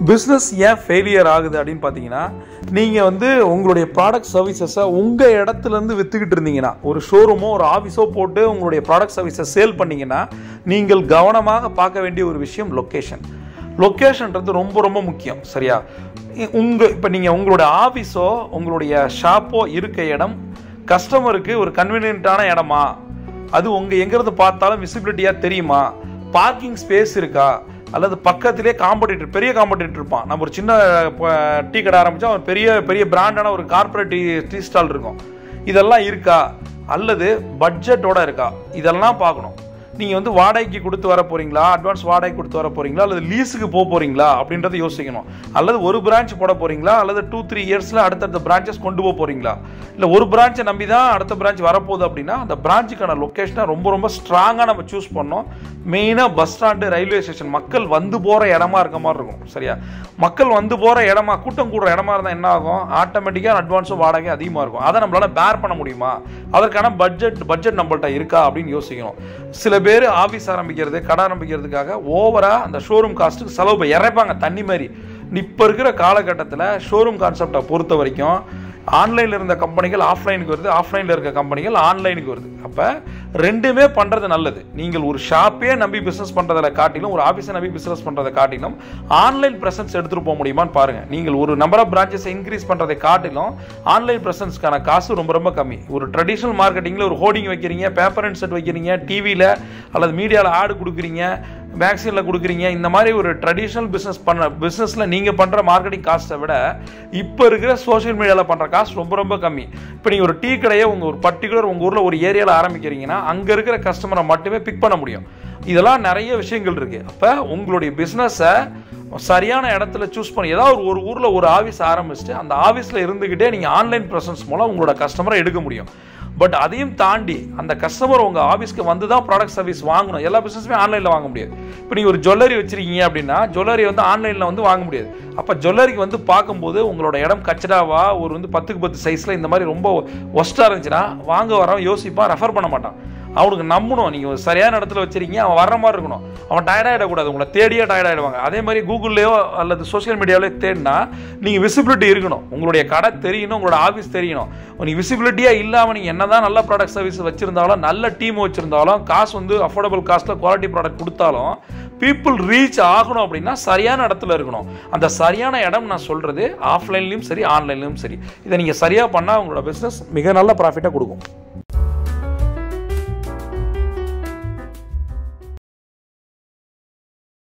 business ஏன் failure ஆகுது அப்படின்னு பார்த்தீங்கன்னா நீங்கள் வந்து உங்களுடைய ப்ராடக்ட் சர்வீசஸை உங்கள் இடத்துலேருந்து விற்றுக்கிட்டு இருந்தீங்கன்னா ஒரு ஷோரூமோ ஒரு ஆஃபீஸோ போட்டு உங்களுடைய ப்ராடக்ட் சர்வீஸை சேல் பண்ணீங்கன்னா நீங்கள் கவனமாக பார்க்க வேண்டிய ஒரு விஷயம் லொக்கேஷன் லொக்கேஷன்ன்றது ரொம்ப ரொம்ப முக்கியம் சரியா உங்கள் இப்போ நீங்கள் உங்களுடைய ஆஃபீஸோ உங்களுடைய ஷாப்போ இருக்க இடம் கஸ்டமருக்கு ஒரு கன்வீனியன்ட்டான இடமா அது உங்கள் எங்கேருந்து பார்த்தாலும் விசிபிலிட்டியாக தெரியுமா பார்க்கிங் ஸ்பேஸ் இருக்கா அல்லது பக்கத்திலே காம்படிட்டர் பெரிய காம்படிட்டர் இருப்பான் நம்ம ஒரு சின்ன டீ கடை ஆரம்பித்தா ஒரு பெரிய பெரிய பிராண்டான ஒரு கார்ப்பரேட் டீ டீ ஸ்டால் இருக்கும் இதெல்லாம் இருக்கா அல்லது பட்ஜெட்டோட இருக்கா இதெல்லாம் பார்க்கணும் நீங்கள் வந்து வாடகைக்கு கொடுத்து வர போறீங்களா அட்வான்ஸ் வாடகை கொடுத்து வர போறீங்களா அல்லது லீஸுக்கு போக போறீங்களா அப்படின்றத யோசிக்கணும் அல்லது ஒரு பிரான்ச் போட போறீங்களா அல்லது டூ த்ரீ இயர்ஸில் அடுத்தடுத்த பிரான்ச்சஸ் கொண்டு போக போறீங்களா இல்லை ஒரு பிரான்ச்சை நம்பி தான் அடுத்த பிரான்ச் வரப்போகுது அப்படின்னா அந்த பிரான்ச்சுக்கான லொக்கேஷனை ரொம்ப ரொம்ப ஸ்ட்ராங்காக நம்ம சூஸ் பண்ணோம் மெயினாக பஸ் ஸ்டாண்டு ரயில்வே ஸ்டேஷன் மக்கள் வந்து போகிற இடமா இருக்க மாதிரி இருக்கும் சரியா மக்கள் வந்து போகிற இடமா கூட்டம் கூடுற இடமா இருந்தால் என்ன ஆகும் ஆட்டோமேட்டிக்காக அட்வான்ஸும் வாடகை அதிகமாக இருக்கும் அதை நம்மளால பேர் பண்ண முடியுமா அதற்கான பட்ஜெட் பட்ஜெட் நம்மள்ட்ட இருக்கா அப்படின்னு யோசிக்கணும் சில பேர் ஆஃபீஸ் ஆரம்பிக்கிறது கடை ஆரம்பிக்கிறதுக்காக ஓவராக அந்த ஷோரூம் காஸ்ட்டுக்கு செலவு பண்ணி இறைப்பாங்க தண்ணி மாதிரி இப்போ இருக்கிற காலகட்டத்தில் ஷோரூம் கான்செப்டை பொறுத்த வரைக்கும் ஆன்லைனில் இருந்த கம்பெனிகள் ஆஃப்லைனுக்கு வருது ஆஃப்லைனில் இருக்க கம்பெனிகள் ஆன்லைனுக்கு வருது அப்போ ரெண்டுமே பண்ணுறது நல்லது நீங்கள் ஒரு ஷாப்பே நம்பி பிஸ்னஸ் பண்ணுறதை காட்டிலும் ஒரு ஆஃபீஸை நம்பி பிஸ்னஸ் பண்ணுறதை காட்டிலும் ஆன்லைன் ப்ரெசன்ஸ் எடுத்துகிட்டு போக முடியுமான்னு பாருங்கள் நீங்கள் ஒரு நம்பர் ஆஃப் பிரான்ச்சஸ் இன்க்ரீஸ் பண்ணுறதை காட்டிலும் ஆன்லைன் ப்ரெசன்ஸ்க்கான காசு ரொம்ப ரொம்ப கம்மி ஒரு ட்ரெடிஷ்னல் மார்க்கெட்டிங்கில் ஒரு ஹோர்டிங் வைக்கிறீங்க பேப்பர் அண்ட் செட் வைக்கிறீங்க டிவியில் அல்லது மீடியாவில் ஆடு கொடுக்குறீங்க வேக்சினில் கொடுக்குறீங்க இந்த மாதிரி ஒரு ட்ரெடிஷ்னல் பிஸ்னஸ் பண்ண பிஸ்னஸில் நீங்கள் பண்ணுற மார்க்கெட்டிங் காஸ்ட்டை விட இப்போ இருக்கிற சோஷியல் மீடியாவில் பண்ணுற காஸ்ட் ரொம்ப ரொம்ப கம்மி இப்போ நீங்கள் ஒரு டீ கடையை உங்கள் ஒரு பர்டிகுலர் உங்கள் ஊரில் ஒரு ஏரியாவில் ஆரம்பிக்கிறீங்கன்னா அங்கே இருக்கிற கஸ்டமரை மட்டுமே பிக் பண்ண முடியும் இதெல்லாம் நிறைய விஷயங்கள் இருக்குது அப்போ உங்களுடைய பிஸ்னஸை சரியான இடத்துல சூஸ் பண்ணி ஏதாவது ஒரு ஒரு ஊரில் ஒரு ஆஃபீஸ் ஆரம்பிச்சுட்டு அந்த ஆஃபீஸில் இருந்துக்கிட்டே நீங்கள் ஆன்லைன் ப்ரெசன்ஸ் மூலம் உங்களோட கஸ்டமரை எடுக்க முடியும் பட் அதையும் தாண்டி அந்த கஸ்டமர் உங்கள் ஆஃபீஸ்க்கு வந்து தான் ப்ராடக்ட் சர்வீஸ் வாங்கணும் எல்லா பிஸ்னஸுமே ஆன்லைனில் வாங்க முடியாது இப்போ நீங்கள் ஒரு ஜுவல்லரி வச்சிருக்கீங்க அப்படின்னா ஜுவல்லரி வந்து ஆன்லைனில் வந்து வாங்க முடியாது அப்போ ஜுவல்லரிக்கு வந்து பார்க்கும்போது உங்களோட இடம் கச்சடாவா ஒரு வந்து பத்துக்கு பத்து சைஸில் இந்த மாதிரி ரொம்ப ஒஸ்ட்டாக இருந்துச்சுன்னா வாங்க வரவன் யோசிப்பான் ரெஃபர் பண்ண மாட்டான் அவனுக்கு நம்பணும் நீங்கள் ஒரு சரியான இடத்துல வச்சிருக்கீங்க அவன் வர்ற மாதிரி இருக்கணும் அவன் டயர்டாகிடக்கூடாது உங்களை தேடியே டயர்டாகிடுவாங்க அதே மாதிரி கூகுள்லேயோ அல்லது சோஷியல் மீடியாவிலேயோ தேடினா நீங்கள் விசிபிலிட்டி இருக்கணும் உங்களுடைய கடை தெரியணும் உங்களோட ஆஃபீஸ் தெரியணும் நீங்கள் விசிபிலிட்டியாக இல்லாமல் நீங்கள் என்ன தான் நல்ல ப்ராடக்ட் சர்வீஸ் வச்சுருந்தாலும் நல்ல டீம் வச்சுருந்தாலும் காசு வந்து அஃபோர்டபுள் காஸ்ட்டில் குவாலிட்டி ப்ராடக்ட் கொடுத்தாலும் பீப்புள் ரீச் ஆகணும் அப்படின்னா சரியான இடத்துல இருக்கணும் அந்த சரியான இடம் நான் சொல்கிறது ஆஃப்லைன்லேயும் சரி ஆன்லைன்லேயும் சரி இதை நீங்கள் சரியாக பண்ணால் உங்களோட பிஸ்னஸ் மிக நல்ல ப்ராஃபிட்டாக கொடுக்கும்